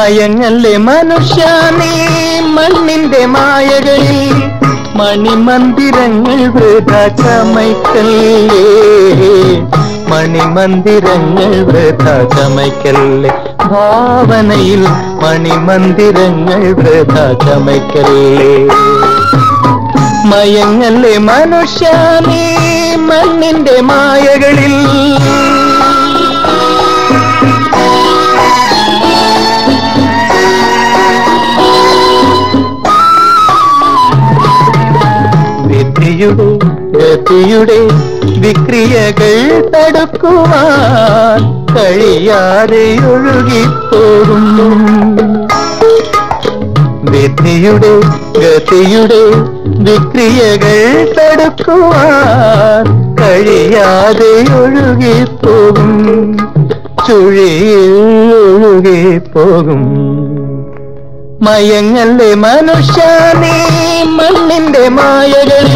മയങ്ങല്ലേ മനുഷ്യ നീ മണ്ണിന്റെ മായകളിൽ മണിമന്ദിരങ്ങൾ വൃഥ ചമയ്ക്കല്ലേ മണിമന്ദിരങ്ങൾ വൃഥ ചമയ്ക്കല്ലേ ഭാവനയിൽ മണിമന്ദിരങ്ങൾ വൃഥ ചമയ്ക്കല്ലേ മയങ്ങല്ലേ മനുഷ്യ നീ മണ്ണിന്റെ മായകളിൽ വിധിയുടെ ഗതിയുടെ വിക്രിയകൾ തടുക്കുവാൻ കഴിയാതെ ഒഴുകിപ്പോകും വിധിയുടെ ഗതിയുടെ വിക്രിയകൾ തടുക്കുവാൻ കഴിയാതെ ഒഴുകിപ്പോകും ചുഴിയിൽ ഒഴുകിപ്പോകും മയങ്ങല്ലേ മനുഷ്യ നീ മണ്ണിന്റെ മായകളിൽ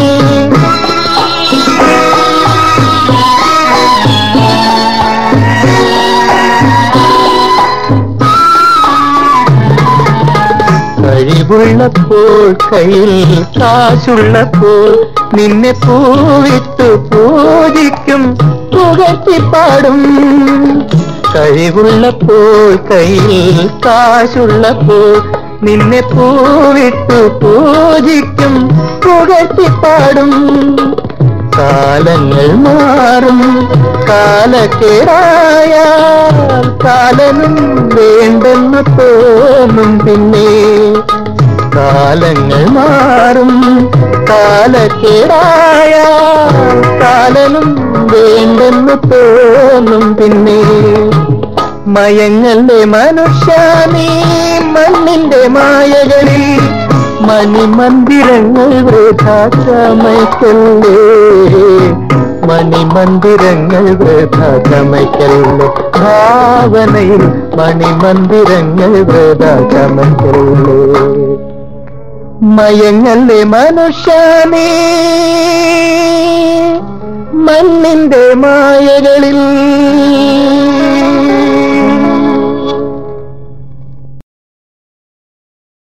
കഴിവുള്ളപ്പോൾ കയ്യിൽ കാശുള്ളപ്പോൾ നിന്നെ പൂവിട്ടു പൂജിക്കും പുകഴ്ത്തിപ്പാടും കഴിവുള്ളപ്പോൾ കയ്യിൽ കാശുള്ളപ്പോൾ നിന്നെ പൂവിട്ടു പൂജിക്കും പുകഴ്ത്തിപ്പാടും കാലങ്ങൾ മാറും കാലക്കേടായ കാലനും വേണ്ടെന്ന് തോന്നും പിന്നെ കാലങ്ങൾ മാറും കാലക്കേടായ കാലനും വേണ്ടെന്ന് തോന്നും പിന്നെ മയങ്ങല്ലേ മനുഷ്യ നീ മണ്ണിന്റെ മായകളിൽ മണിമന്ദിരങ്ങൾ വൃഥാ ചമയ്ക്കല്ലേ മണിമന്ദിരങ്ങൾ വൃഥാ ചമയ്ക്കല്ലേ ഭാവനയിൽ മണിമന്ദിരങ്ങൾ വൃഥാ ചമയ്ക്കല്ലേ മയങ്ങല്ലേ മനുഷ്യ നീ മണ്ണിന്റെ മായകളിൽ